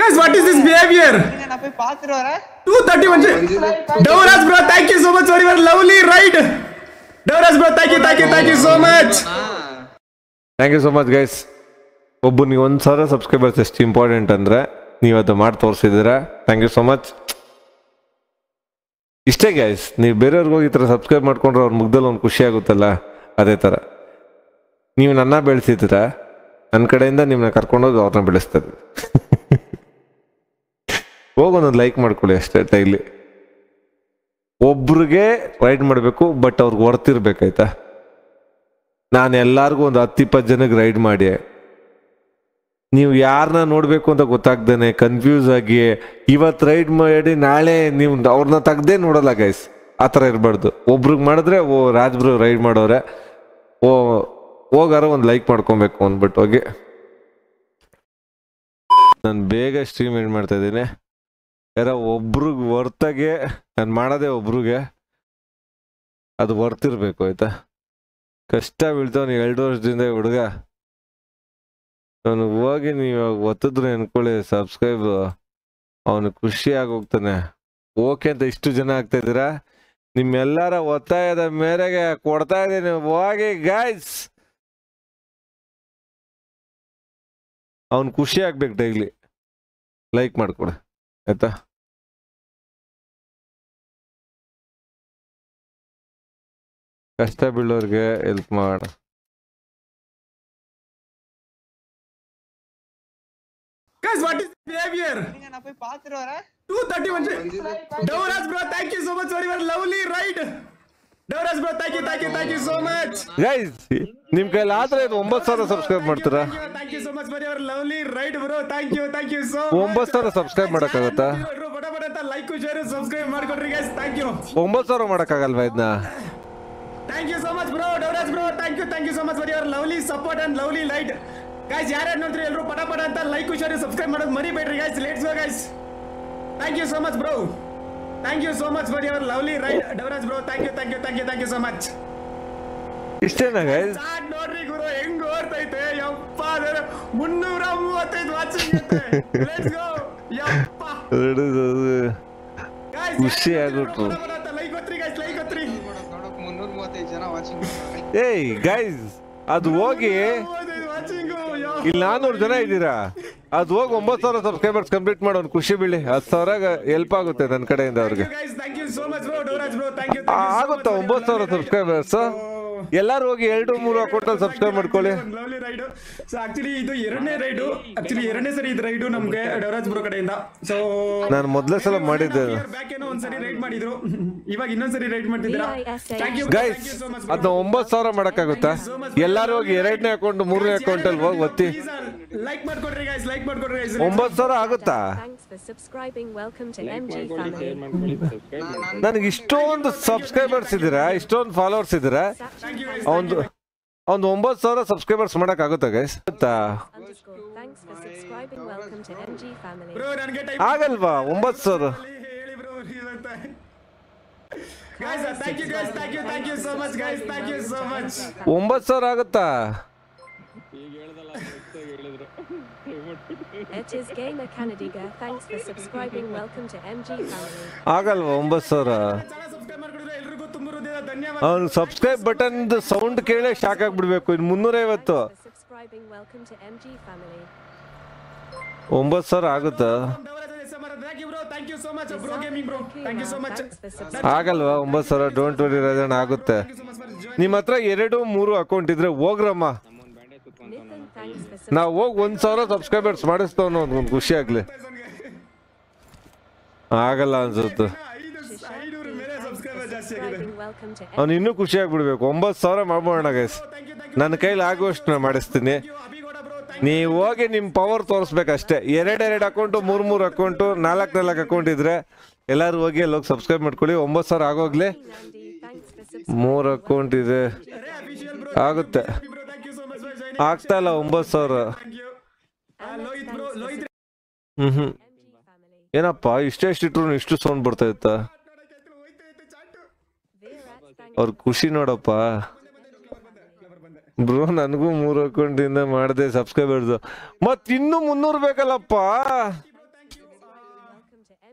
Guys, what is this behavior? நான் போய் பாத்துட்டு வரேன் 231. Doras bro, thank you so much for your lovely ride. Doras bro, thank you, thank you, thank you so much. Thank you so much guys ಒಬ್ಬನಿಗೆ ಒಂದು ಸಾವಿರ subscribers ಎಷ್ಟು important ಅಂದರೆ ನೀವು ಅದು ಮಾಡಿ ತೋರಿಸಿದ್ದೀರಾ ಥ್ಯಾಂಕ್ ಯು ಸೊ ಮಚ್ ಇಷ್ಟೇ ಗೈಸ್ ನೀವು ಬೇರೆಯವ್ರಿಗೆ ಹೋಗಿ ಈ ಥರ ಸಬ್ಸ್ಕ್ರೈಬ್ ಮಾಡ್ಕೊಂಡ್ರೆ ಅವ್ರ ಮುಗ್ದಲ್ಲಿ ಒಂದು ಖುಷಿ ಆಗುತ್ತಲ್ಲ ಅದೇ ಥರ ನೀವು ನನ್ನ ಬೆಳೆಸಿದ್ದೀರಾ ನನ್ನ ಕಡೆಯಿಂದ ನಿಮ್ಮನ್ನ ಕರ್ಕೊಂಡೋಗಿ ಅವ್ರನ್ನ ಬೆಳೆಸ್ತಾರೆ ಹೋಗೊಂದೊಂದು ಲೈಕ್ ಮಾಡ್ಕೊಳ್ಳಿ ಅಷ್ಟೇ ಡೈಲಿ ಒಬ್ರಿಗೆ ರೈಡ್ ಮಾಡಬೇಕು ಬಟ್ ಅವ್ರಿಗೆ ಹೊರ್ತಿರ್ಬೇಕಾಯ್ತಾ ನಾನು ಎಲ್ಲಾರ್ಗೂ ಒಂದು ಹತ್ತು ಇಪ್ಪತ್ತು ಜನಕ್ಕೆ ರೈಡ್ ಮಾಡಿ ನೀವು ಯಾರನ್ನ ನೋಡಬೇಕು ಅಂತ ಗೊತ್ತಾಗ್ದೇನೆ ಕನ್ಫ್ಯೂಸ್ ಆಗಿ ಇವತ್ತು ರೈಡ್ ಮಾಡಿ ನಾಳೆ ನೀವು ಅವ್ರನ್ನ ತೆಗ್ದೇ ನೋಡಲ್ಲ ಗೈಸ್ ಆ ಥರ ಇರಬಾರ್ದು ಒಬ್ರಿಗೆ ಮಾಡಿದ್ರೆ ಓ ರಾಜ್ಬ್ರು ರೈಡ್ ಮಾಡೋರೆ ಓ ಹೋಗಾರ ಒಂದು ಲೈಕ್ ಮಾಡ್ಕೊಬೇಕು ಅಂದ್ಬಿಟ್ಟು ಹೋಗಿ ನಾನು ಬೇಗ ಸ್ಟ್ರೀಮ್ ಎಂಡ್ ಮಾಡ್ತಾ ಇದ್ದೀನಿ ಯಾರ ಒಬ್ರಿಗೆ ಹೊರ್ತಾಗೆ ನಾನು ಮಾಡೋದೇ ಒಬ್ರಿಗೆ ಅದು ವರ್ತಿರ್ಬೇಕು ಆಯ್ತಾ ಕಷ್ಟ ಬೀಳ್ತಾವ ನೀವು ಎರಡು ವರ್ಷದಿಂದ ಈ ಹುಡುಗ ಅವನು ಹೋಗಿ ನೀವು ಒತ್ತಿದ್ರೆ ಅನ್ಕೊಳ್ಳಿ ಸಬ್ಸ್ಕ್ರೈಬ್ ಅವನು ಖುಷಿ ಆಗೋಗ್ತಾನೆ ಓಕೆ ಅಂತ ಇಷ್ಟು ಜನ ಆಗ್ತಾ ಇದ್ದೀರಾ ನಿಮ್ಮೆಲ್ಲರ ಒತ್ತಾಯದ ಮೇರೆಗೆ ಕೊಡ್ತಾ ಇದ್ದೀನಿ ಹೋಗಿ ಗಾಯ್ಸ್ ಅವನು ಖುಷಿ ಆಗ್ಬೇಕು ಡೈಲಿ ಲೈಕ್ ಮಾಡ್ಕೊಡಿ ಆಯ್ತಾ ಕಷ್ಟ ಬೀಳೋರ್ಗೆ ಹೆಲ್ಪ್ ಮಾಡ Guys, what is this behavior? நான் போய் பாத்துட்டு வரேன் 231. Doras bro, thank you so much for your lovely ride. Doras bro, thank you, thank you, thank you so much. Guys ನಿಮ್ ಕೈಲಿ ಆದ್ರೆ ಇದು ಒಂಬತ್ತು ಸಾವಿರ ಸಬ್ಸ್ಕ್ರೈಬ್ ಮಾಡ್ತೀರಾ Thank you, thank you so much for your lovely ride, bro. Thank you, thank you so ಒಂಬತ್ತು ಸಾವಿರ subscribe ಮಾಡಕ್ಕಾಗತ್ತಾ ಬಡ ಬಡ ಅಂತ ಲೈಕ್ ಶೇರ್ ಸಬ್ಸ್ಕ್ರೈಬ್ ಮಾಡ್ಕೊಡ್ರಿ ಗೈಸ್ ಥ್ಯಾಂಕ್ ಯು ಒಂಬತ್ತು ಸಾವಿರ ಮಾಡಕ್ಕಾಗಲ್ವಾ ಇದನ್ನ thank you so much bro ಡೌರಾಜ್ bro thank you thank you so much for your lovely support and lovely light guys ಯಾರ್ಯಾರು ನೋಡ್ರಿ ಎಲ್ಲರೂ ಪಟ ಪಟ ಅಂತ ಲೈಕ್ ಶೇರ್ ಸಬ್ಸ್ಕ್ರೈಬ್ ಮಾಡೋದು ಮರಿಬೇಡ್ರಿ guys let's go guys thank you so much bro thank you so much for your lovely ride ಡೌರಾಜ್ bro thank you thank you thank you thank you so much ಇಷ್ಟೇನಾ guys start ನೋಡ್ರಿ ಗುರು ಹೆಂಗ್ ಓಡ್ತೈತೆ ಯಪ್ಪ ಅದರ ಮುನ್ನೂರ ಮೂವತ್ತೈದು ವಾಚಿಂಗ್ ಲೆಟ್ಸ್ ಗೋ ಯಪ್ಪ ಗೈಸ್ ಖುಷಿ ಆಗ್ಬಿಟ್ರು. ಲೈಕ್ ಗೊತ್ತ್ರಿ ಗೈಸ್ ಲೈಕ್ ಗೊತ್ತ್ರಿ ನೋಡಕ್ ಮುನ್ನೂರ ಮೂವತ್ತೈದು ಜನ ವಾಚಿಂಗ್ ಏಯ್ ಗೈಸ್ ಅದು ಹೋಗಿ ವಾಚಿಂಗು ಇಲ್ಲಿ ನಾನ್ನೂರು ಜನ ಇದ್ದೀರಾ ಅದು ಹೋಗಿ ಒಂಬತ್ತು ಸಾವಿರ ಸಬ್ಸ್ಕ್ರೈಬರ್ಸ್ ಕಂಪ್ಲೀಟ್ ಮಾಡೋನ್ ಖುಷಿ ಬೀಳಿ ಹತ್ತು ಸಾವಿರ ಹೆಲ್ಪ್ ಆಗುತ್ತೆ ನನ್ನ ಕಡೆಯಿಂದ ಅವ್ರಿಗೆ thank you so much bro ಡೋರಾಜ್ ಬ್ರೋ ಥ್ಯಾಂಕ್ ಯು ಆ, ಆಗುತ್ತಾ ಒಂಬತ್ತು ಸಾವಿರ ಸಬ್ಸ್ಕ್ರೈಬರ್ಸ್ ಎಲ್ಲಾರು ಹೋಗಿ ಎರಡು ಮೂರು ಅಕೌಂಟಲ್ಲಿ ಸಬ್ಸ್ಕ್ರೈಬ್ ಮಾಡ್ಕೊಳ್ಳಿ ಲವ್ಲಿ ರೈಡು ಸೊ ಆಕ್ಚುಲಿ ಇದು ಎರಡನೇ ರೈಡು ಆಕ್ಚುಲಿ ಎರಡನೇ ಸರಿ ಇದು ರೈಡು ನಮ್ಗೆ ಡವರಾಜ್ ಬ್ರೋ ಕಡೆಯಿಂದ ಸೊ ನಾನು ಮೊದಲೇ ಸಲ ಮಾಡಿದ್ದೆ ಬ್ಯಾಕ್ ಏನೋ ಒಂದ್ಸರಿ ರೈಡ್ ಮಾಡಿದ್ರು ಇವಾಗ ಇನ್ನೊಂದ್ಸರಿ ರೈಡ್ ಮಾಡ್ತಿದ್ದೀರಾ ಥ್ಯಾಂಕ್ ಯು ಗೈಸ್ ಅದನ್ನ ಒಂಬತ್ತು ಸಾವಿರ ಮಾಡಕ್ಕಾಗುತ್ತಾ ಎಲ್ಲಾರು ಹೋಗಿ ಎರಡನೇ ಅಕೌಂಟ್ ಮೂರನೇ ಅಕೌಂಟ್ ಅಲ್ಲಿ ಹೋಗಿ ಒತ್ತಿ ಲೈಕ್ ಮಾಡ್ಕೊಡ್ರಿ ಗೈಸ್ ಲೈಕ್ ಮಾಡ್ಕೊಡ್ರಿ ಗೈಸ್ ಒಂಬತ್ತು ಸಾವಿರ ಆಗುತ್ತಾ Thanks for subscribing. Welcome to MG family. ನನಗೆ ಇಷ್ಟೊಂದು ಸಬ್ಸ್ಕ್ರೈಬರ್ಸ್ ಇದ್ದೀರಾ ಇಷ್ಟೊಂದು ಫಾಲೋವರ್ಸ್ ಇದ್ದೀರಾ ಥ್ಯಾಂಕ್ ಯು ಒಂದು ಒಂದು ಒಂಬತ್ತು ಸಾವಿರ ಸಬ್ಸ್ಕ್ರೈಬರ್ಸ್ ಮಾಡಕ್ಕಾಗುತ್ತಾ guys Underscore. Thanks for subscribing. Welcome to MG family. Bro ನನಗೆ ಆಗಲ್ವಾ ಒಂಬತ್ತು ಸಾವಿರ ಹೇಳಿ bro guys thank you guys thank you thank you so much guys thank you so much ಒಂಬತ್ತು ಸಾವಿರ ಆಗುತ್ತಾ It is Gamer Canadiga. Thanks for subscribing. Welcome to MG family. ಆಗಲ್ವಾ ಒಂಬತ್ತು ಸಾವಿರ ಚಾನಲ್ ಸಬ್ಸ್ಕ್ರೈಬ್ ಮಾಡ್ಕೊಡಿದ್ರೆ ಎಲ್ರಿಗೂ ತುಂಬ ಹೃದಯದ ಧನ್ಯವಾದ ಅವ್ನು ಸಬ್ಸ್ಕ್ರೈಬ್ ಬಟನ್ ಸೌಂಡ್ ಕೇಳೇ ಶಾಕ್ ಆಗ್ಬಿಡ್ಬೇಕು ಇನ್ನು ಮುನ್ನೂರೈವತ್ತು For subscribing. Welcome to MG family. ಒಂಬತ್ತು ಸಾವಿರ ಆಗುತ್ತಾ thank you bro thank you so much bro gaming bro thank you so much Thanks for subscribing. ಆಗಲ್ವಾ ಒಂಬತ್ತು ಸಾವಿರ ಡೋಂಟ್ ವರಿ ರಾಜಣ್ಣ ಆಗುತ್ತೆ ನಿಮ್ಮ ಹತ್ರ ಎರಡು ಮೂರು ಅಕೌಂಟ್ ಇದ್ರೆ ಹೋಗ್ರಮ್ಮ Nathan, thanks for ನಾವು ಹೋಗಿ ಒಂದ್ ಸಾವಿರ ಸಬ್ಸ್ಕ್ರೈಬರ್ಸ್ ಮಾಡಿಸ್ತವ್ ಒಂದು ಖುಷಿ ಆಗ್ಲಿ ಆಗಲ್ಲ ಅನ್ಸುತ್ತೆ ಐದು ಐನೂರು ಮೇಲೆ ಸಬ್ಸ್ಕ್ರೈಬರ್ ಜಾಸ್ತಿ ಆಗಿದೆ subscribing. Welcome to ಅವ್ನು ಇನ್ನೂ ಖುಷಿ ಆಗ್ಬಿಡ್ಬೇಕು ಒಂಬತ್ತು ಸಾವಿರ ಮಾಡ್ಬೋಣ ಗೈಸ್ ಥ್ಯಾಂಕ್ ಯು ಥ್ಯಾಂಕ್ ನನ್ನ ಕೈಲಿ ಆಗುವಷ್ಟು ನಾನು ಮಾಡಿಸ್ತೀನಿ ಯು ಅಭಿಗೌಡ ಬ್ರೋ ನೀವು ಹೋಗಿ ನಿಮ್ಮ ಪವರ್ ತೋರಿಸ್ಬೇಕಷ್ಟೇ ಎರಡೆರಡು ಅಕೌಂಟು ಮೂರು ಮೂರು ಅಕೌಂಟು ನಾಲ್ಕು ನಾಲ್ಕು ಅಕೌಂಟ್ ಇದ್ರೆ ಎಲ್ಲರೂ ಹೋಗಿ ಅಲ್ಲಿ ಹೋಗಿ ಸಬ್ಸ್ಕ್ರೈಬ್ ಮಾಡ್ಕೊಳ್ಳಿ ಒಂಬತ್ತು ಸಾವಿರ ಆಗೋಗ್ಲಿ Randy. Thanks for subscribing. ಮೂರು ಅಕೌಂಟ್ ಇದೆ ಅಫಿಷಿಯಲ್ ಬ್ರೋ ಆಗುತ್ತೆ bro thank you so much for joining ಆಗ್ತಾ ಇಲ್ಲ ಒಂಬತ್ತು ಸಾವಿರ thank you Lohit bro Lohit hmm hmm MG family. ಏನಪ್ಪ ಇಷ್ಟೇ ಇಷ್ಟಿಟ್ರು ಇಷ್ಟು ಸೌಂಡ್ ಬರ್ತಾ ಇತ್ತ ಹೋಯ್ತೈತೆ ಚಾಟು Virat, thanks ಅವ್ರ ಖುಷಿ ನೋಡಪ್ಪ ಬ್ರೋ ನನಗೂ ಮೂರು ಅಕೌಂಟ್ ಇಂದ ಮಾಡಿದೆ ಸಬ್ಸ್ಕ್ರೈಬರ್ಸ್ ಮತ್ ಇನ್ನು ಮುನ್ನೂರು ಬೇಕಲ್ಲಪ್ಪ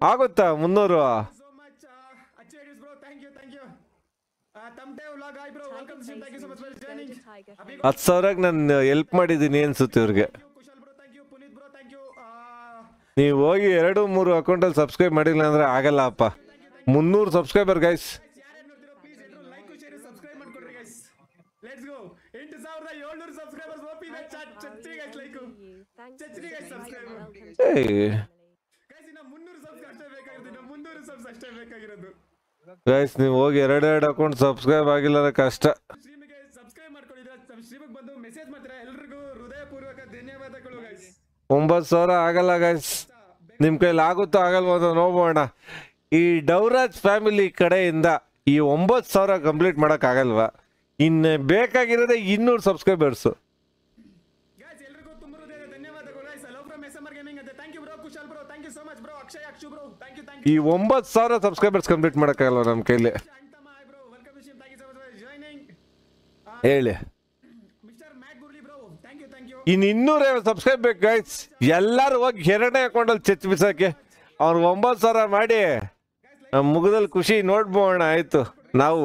ಆಗುತ್ತಾ ಮುನ್ನೂರು so much. Uh, Achedis, bro. Thank you, thank you. Uh, Tamte vlog, hi, bro. Welcome to stream. Thank you so much for joining. Tiger, Abhi, ಹತ್ತು ಸಾವಿರಕ್ಕೆ ನಾನು ಹೆಲ್ಪ್ ಮಾಡಿದ್ದೀನಿ ಅನ್ಸುತ್ತೆ ಇವ್ರಿಗೆ thank you. Kushal, bro. Thank you. Puneet, bro. Thank you. Uh, ನೀವು ಹೋಗಿ ಎರಡು ಮೂರು ಅಕೌಂಟಲ್ಲಿ ಸಬ್ಸ್ಕ್ರೈಬ್ ಮಾಡಿಲ್ಲ ಅಂದ್ರೆ ಆಗಲ್ಲ ಅಪ್ಪ ಮುನ್ನೂರು ಸಬ್ಸ್ಕ್ರೈಬರ್ ಗೈಸ್ ಯಾರ್ಯಾರು ನೋಡ್ತಿರೋ ಪ್ಲೀಸ್ ಎಲ್ಲರೂ ಲೈಕ್ ಶೇರ್ ಸಬ್ಸ್ಕ್ರೈಬ್ ಮಾಡ್ಕೊಡ್ರಿ ಗೈಸ್ ಲೆಟ್ಸ್ ಗೋ ಎಂಟು ಸಾವಿರದ ಏಳ್ನೂರು ಸಬ್ಸ್ಕ್ರೈಬರ್ಸ್ ಓಪಿ ಚಚ್ರಿ guys like Thanks Chachri for guys, subscribing. subscribe. Welcome to Hey. MG family. Guys ಇನ್ನ ಮುನ್ನೂರು ಸಬ್ಸ್ ಅಷ್ಟೇ ಬೇಕಾಗಿರೋದು ಇನ್ನ ಮುನ್ನೂರು ಸಬ್ಸ್ ಅಷ್ಟೇ ಬೇಕಾಗಿರೋದು ಗೈಸ್ ನೀವು ಹೋಗಿ ಎರಡೆರಡು ಅಕೌಂಟ್ ಸಬ್ಸ್ಕ್ರೈಬ್ ಆಗಿಲ್ಲ ಅಂದ್ರೆ ಕಷ್ಟ ಸ್ಟ್ರೀಮಿಗೆ ಸಬ್ಸ್ಕ್ರೈಬ್ ಮಾಡ್ಕೊಂಡಿದ್ರೆ ನಮ್ಮ ಸ್ಟ್ರೀಮಿಗೆ ಬಂದು ಮೆಸೇಜ್ ಮಾಡ್ತೀರಾ ಎಲ್ರಿಗೂ ಹೃದಯಪೂರ್ವಕ ಧನ್ಯವಾದಗಳು ಗೈಸ್ ಒಂಬತ್ತು ಸಾವಿರ ಆಗಲ್ಲ ಗೈಸ್ ನಿಮ್ಮ ಕೈಲಿ ಆಗುತ್ತೋ ಆಗಲ್ವೋ ಅಂತ ನೋಡೋಣ ಈ ಡೌರಾಜ್ ಫ್ಯಾಮಿಲಿ ಕಡೆಯಿಂದ ಈ ಒಂಬತ್ತು ಸಾವಿರ ಕಂಪ್ಲೀಟ್ ಮಾಡೋಕ್ಕಾಗಲ್ವಾ ಇನ್ನು ಬೇಕಾಗಿರೋದೇ ಇನ್ನೂರು ಸಬ್ಸ್ಕ್ರೈಬರ್ಸು ಗೈಸ್ ಎಲ್ರಿಗೂ ತುಂಬ ಹೃದಯದ ಧನ್ಯವಾದಗಳು guys love from S M R gaming ಅಂತ thank you bro Kushal bro thank you so much bro Akshay Akshu bro thank you thank ಈ ಯು ಒಂಬತ್ತು ಸಾವಿರ ಸಬ್ಸ್ಕ್ರೈಬರ್ಸ್ ಕಂಪ್ಲೀಟ್ ಮಾಡೋಕ್ಕಾಗಲ್ವ ನಮ್ಮ ಕೈಲಿ ಅಂತಮ್ಮ hi bro welcome to thank you so much for joining ಹೇಳಿ mister ಮ್ಯಾಕ್ ಗುರ್ಲಿ bro thank you thank you ಇನ್ನು ಇನ್ನೂರೈವತ್ತು ಸಬ್ಸ್ಕ್ರೈಬ್ ಬೇಕು ಗೈಸ್ ಎಲ್ಲರೂ ಹೋಗಿ ಎರಡನೇ ಅಕೌಂಟಲ್ಲಿ ಚೆಚ್ ಬಿಸಾಕಿ ಅವ್ರು ಒಂಬತ್ತು ಸಾವಿರ ಮಾಡಿ ನಮ್ಮ ಮುಖದಲ್ಲಿ ಖುಷಿ ನೋಡ್ಬೋಣ ಆಯಿತು ನಾವು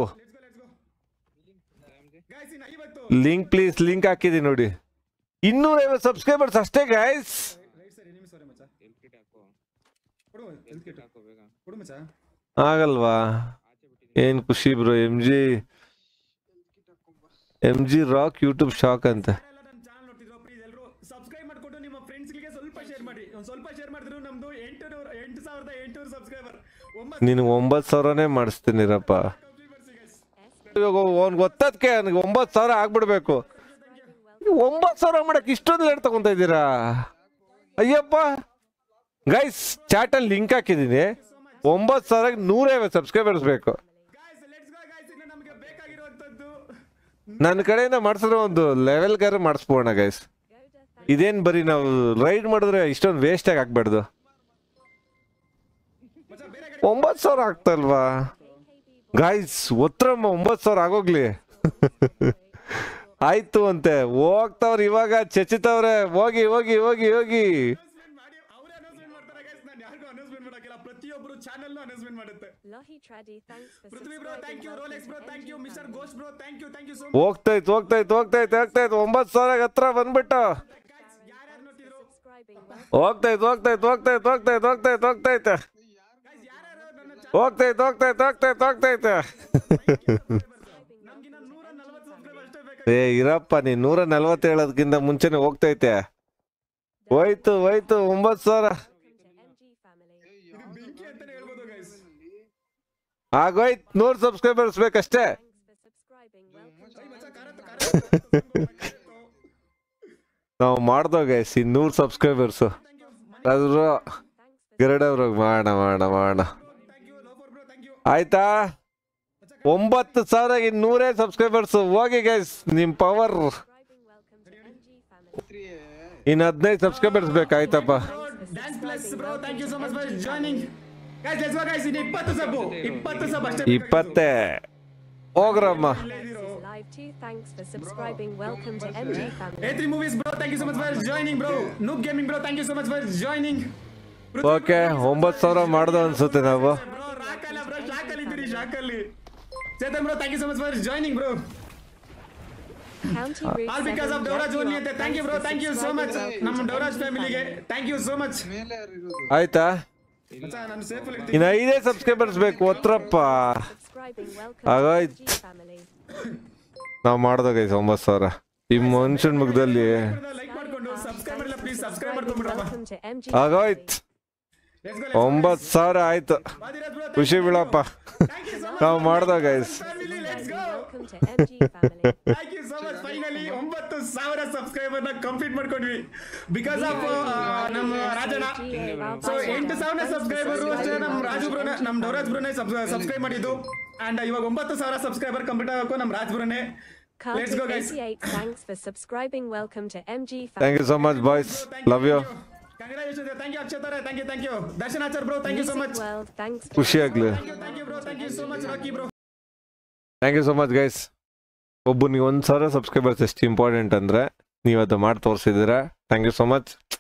ಗೈಸ್ ಇನ್ನು ಐವತ್ತು ಲಿಂಕ್ ಪ್ಲೀಸ್ ಲಿಂಕ್ ಹಾಕಿದ್ದೀನಿ ನೋಡಿ ಇನ್ನೂರೈವತ್ತು ಸಬ್ಸ್ಕ್ರೈಬರ್ಸ್ ಅಷ್ಟೇ ಗೈಸ್ ರೈಟ್ ಸರ್ ನಿಮಿಷ ಸರಿ ಮಚ್ಚ ಕೊಡು ಹೆಲ್ತ್ ಕಿಟ್ ಕೊಡು ಮಚ್ಚ ಆಗಲ್ವಾ ಏನ್ ಖುಷಿ bro M G M G rock YouTube shock ಅಂತ ಎಲ್ಲ ನನ್ನ ಚಾನಲ್ ನೋಡ್ತಿದ್ರು ಪ್ಲೀಸ್ ಎಲ್ಲರೂ ಸಬ್ಸ್ಕ್ರೈಬ್ ಮಾಡ್ಕೊಂಡು ನಿಮ್ಮ ಫ್ರೆಂಡ್ಸ್ಗಳಿಗೆ ಸ್ವಲ್ಪ ಶೇರ್ ಮಾಡಿ ಒಂದು ಸ್ವಲ್ಪ ಶೇರ್ ಮಾಡಿದ್ರು ನಮ್ದು ಎಂಟುನೂರು ಎಂಟು ಸಾವಿರದ ಎಂಟುನೂರು ಸಬ್ಸ್ಕ್ರೈಬರ್ ಒಂಬತ್ತು ನೀನು ಒಂಬತ್ತು ಸಾವಿರನೇ ಮಾಡಿಸ್ತೀನಿರಪ್ಪ ಕಂಪ್ಲೀಟ್ ಮಾಡಿಸಿ ಗೈಸ್ ಇವಾಗ ಅವ್ನಿಗೆ ಗೊತ್ತದಕ್ಕೆ ನನಗೆ ಒಂಬತ್ತು ಸಾವಿರ ಆಗ್ಬಿಡ್ಬೇಕು ನೀವು ಒಂಬತ್ತು ಸಾವಿರ ಮಾಡಕ್ಕೆ ಇಷ್ಟೊಂದು ಲೇಟ್ ತಗೊಂತ ಇದ್ದೀರಾ ಅಯ್ಯಪ್ಪ ಗೈಸ್ ಚಾಟಲ್ಲಿ ಲಿಂಕ್ ಹಾಕಿದ್ದೀನಿ ಒಂಬತ್ತು ಸಾವಿರಕ್ಕೆ ನೂರೈವತ್ತು ಸಬ್ಸ್ಕ್ರೈಬರ್ಸ್ ಬೇಕು ಗಾಯ್ಸ್ ಲೆಟ್ಸ್ ಗೋ ಗಾಯ್ಸ್ ಇನ್ನು ನಮಗೆ ಬೇಕಾಗಿರುವಂತದ್ದು ನನ್ನ ಕಡೆಯಿಂದ ಮಾಡಿಸಿದ್ರೆ ಒಂದು ಲೆವೆಲ್ಗಾರ ಮಾಡಿಸ್ಬೋಣ ಗೈಸ್ ಇದೇನು ಬರೀ ನಾವು ರೈಡ್ ಮಾಡಿದ್ರೆ ಇಷ್ಟೊಂದು ವೇಸ್ಟಾಗಿ ಆಗ್ಬಾರ್ದು ಮಚ್ಚ ಬೇರೆ ಕಡೆ ಒಂಬತ್ತು ಸಾವಿರ ಆಗ್ತಲ್ವಾ ಗಾಯ್ಸ್ ಒತ್ರಮ್ಮ ಒಂಬತ್ತು ಸಾವಿರ ಆಗೋಗ್ಲಿ ಆಯ್ತು ಅಂತೆ ಹೋಗ್ತವ್ರೆ ಇವಾಗ ಚಚಿತವ್ರೆ ಹೋಗಿ ಹೋಗಿ ಹೋಗಿ ಹೋಗಿ announcement ಮಾಡಿ ಅವರೇ ಅನೌನ್ಸ್ಮೆಂಟ್ ಮಾಡ್ತಾರೆ ಗೈಸ್ ನಾನು ಯಾರಿಗೂ ಅನೌನ್ಸ್ಮೆಂಟ್ ಮಾಡೋಕ್ಕಿಲ್ಲ ಪ್ರತಿಯೊಬ್ಬರು ಚಾನಲ್ ಅನೌನ್ಸ್ಮೆಂಟ್ ಮಾಡುತ್ತೆ Lohi Traddy, thanks for Prithvi bro thank you subscribing. Rolex bro Welcome to thank you MG mister family. Ghosh bro thank you thank you so ಹೋಗ್ತೈತ್ ಹೋಗ್ತೈತ್ ಹೋಗ್ತೈತ್ ಹೋಗ್ತೈತ್ ಒಂಬತ್ತು ಸಾವಿರ ಹತ್ರ ಬಂದ್ಬಿಟ್ಟು ಯಾರ್ಯಾರು ನೋಡ್ತಿದ್ರು Subscribing. ಹೋಗ್ತೈತ್ ಹೋಗ್ತೈತ್ ಹೋಗ್ತೈತ್ ಹೋಗ್ತೈತ್ ಹೋಗ್ತೈತ್ ಹೋಗ್ತೈತೆ ಗೈಸ್ ಯಾರ್ಯಾರು ನನ್ನ ಹೋಗ್ತೈತ್ ಹೋಗ್ತೈತ್ ಹೋಗ್ತೈತ್ ಹೋಗ್ತೈತೆ ನಮ್ಗಿನ್ನ ನೂರ ನಲ್ವತ್ತು ಸಬ್ಸ್ಕ್ರೈಬ್ ಅಷ್ಟೇ ಬೇಕಾಗಿ ಏ ಇರಪ್ಪ ನೀ ನೂರ ನಲ್ವತ್ತು ಹೇಳೋದಕ್ಕಿಂತ ಮುಂಚೆನೆ ಹೋಗ್ತೈತೆ ಹೋಯ್ತು ಹೋಯ್ತು ಒಂಬತ್ತು ಸಾವಿರ Welcome to MG family. ಇದು ಬೆಂಕಿ ಅಂತಾನೆ ಹೇಳ್ಬೋದು ಗೈಸ್ ಆಗೋಯ್ತು ನೂರು ಸಬ್ಸ್ಕ್ರೈಬರ್ಸ್ ಬೇಕಷ್ಟೇ Thanks for subscribing. Welcome to ಮಚ್ಚ MG ಕಾರತ್ತು family. ಕಾರತ್ತು ನಾವು ಮಾಡ್ದೋ ಗೈಸ್ ಈ ನೂರು ಸಬ್ಸ್ಕ್ರೈಬರ್ಸು ಅದ್ರ Thanks for ಗರಡವ್ರಿಗೆ ಮಾಡೋಣ ಮಾಡೋಣ ಮಾಡೋಣ thank you loafer bro thank you ಆಯ್ತಾ ಒಂಬತ್ತು ಸಾವಿರ ಇನ್ನು ನೂರೇ ಸಬ್ಸ್ಕ್ರೈಬರ್ಸ್ ಹೋಗಿ ಗೈಸ್ ನಿಮ್ಮ power subscribing. Welcome to MG family. ಇನ್ನು ಹದಿನೈದು ಸಬ್ಸ್ಕ್ರೈಬರ್ಸ್ ಬೇಕಾಯ್ತಪ್ಪ dance plus bro thank you so much for joining guys let's go guys ಇನ್ನು ಇಪ್ಪತ್ತು ಸಬ್ ಇಪ್ಪತ್ತು ಸಬ್ ಅಷ್ಟೇ ಇಪ್ಪತ್ತೇ ಹೋಗ್ರಮ್ಮ This is live too. Thanks for subscribing. Welcome to MG family. A three movies bro thank you so much for joining bro noob gaming bro thank you so much for joining okay ಒಂಬತ್ತು ಸಾವಿರ ಮಾಡ್ದು ಅನ್ಸುತ್ತೆ ನಾವು bro ರಾಕಲ್ಲ bro ಶಾಕಲ್ಲಿ ಇದ್ದೀರಿ ಶಾಕಲ್ಲಿ Chetan bro thank you so much for joining bro County Route all because 7, of ಡೌರಾಜ್ only ಅಂತ thank you bro for thank you so much subscribing. ನಮ್ಮ Welcome to ಡೌರಾಜ್ MG ಫ್ಯಾಮಿಲಿಗೆ family. Thank you so much ಮೇಲೆ ಯಾರು ಇರೋದು ಆಯ್ತಾ ಮಚ್ಚ ನಾನು ಸೇಫ್ ಅಲ್ಲಿ ಇನ್ನು ಐದೇ ಸಬ್ಸ್ಕ್ರೈಬರ್ಸ್ ಬೇಕು ಒತ್ರಪ್ಪ Subscribing. Welcome to ಆಗೋಯ್ತು. MG family. ನಾವು ಮಾಡ್ದೋ ಗೈಸ್ ಒಂಬತ್ತು ಸಾವಿರ ಈ ಮನುಷ್ಯನ ಮುಖದಲ್ಲಿ ಲೈಕ್ ಮಾಡ್ಕೊಂಡು ಸಬ್ಸ್ಕ್ರೈಬ್ ಮಾಡಿಲ್ಲ ಪ್ಲೀಸ್ ಸಬ್ಸ್ಕ್ರೈಬ್ Subscribing. ಮಾಡ್ಕೊಂಡ್ಬಿಡ್ರಪ್ಪ Welcome to MG ಆಗೋಯ್ತು ಲೆಟ್ಸ್ ಗೋ ಒಂಬತ್ತು ಸಾವಿರ ಆಯ್ತು ಬಾದಿರಾಜ್ ಬ್ರೋ ಖುಷಿ ಬೀಳಪ್ಪ ಥ್ಯಾಂಕ್ ಯು ಸೊ ಮಚ್ ನಾವು ಮಾಡ್ದೋ guys family let's go Welcome to MG family. Thank you so much finally ಒಂಬತ್ತು ಸಾವಿರ ಸಬ್ಸ್ಕ್ರೈಬರ್ ನ ಕಂಪ್ಲೀಟ್ ಮಾಡ್ಕೊಂಡ್ವಿ ಬಿಕಾಸ್ ಆಫ್ ನಮ್ಮ ರಾಜಣ್ಣ ಸೊ ಎಂಟು ಸಾವಿರ ಸಬ್ಸ್ಕ್ರೈಬರ್ ಅಷ್ಟೇ ನಮ್ಮ ರಾಜು ಬ್ರೋನ ನಮ್ಮ ಡೌರಾಜ್ ಬ್ರೋನೇ ಸಬ್ಸ್ಕ್ರೈಬ್ ಮಾಡಿದ್ದು ಅಂಡ್ ಇವಾಗ ಒಂಬತ್ತು ಸಾವಿರ ಸಬ್ಸ್ಕ್ರೈಬರ್ ಕಂಪ್ಲೀಟ್ ಆಗಬೇಕು ನಮ್ಮ ರಾಜ್ ಬ್ರೋನೇ Let's go, guys. Cardiff88, thanks for subscribing. Welcome to MG family. Thank you so much boys love you congratulation thank you ಅಕ್ಷತಾರೆ thank you thank you Darshan Achar bro thank you so much Music World, thanks for ಖುಷಿ ಆಗ್ಲಿ thank you thank you bro thank you so much Rocky bro thank you so much guys ಒಬ್ಬನಿಗೆ ಒಂದು ಸಾವಿರ subscribers ಎಷ್ಟು important ಅಂದರೆ ನೀವು ಅದು ಮಾಡಿ ತೋರಿಸಿದ್ದೀರಾ ಥ್ಯಾಂಕ್ ಯು ಸೊ ಮಚ್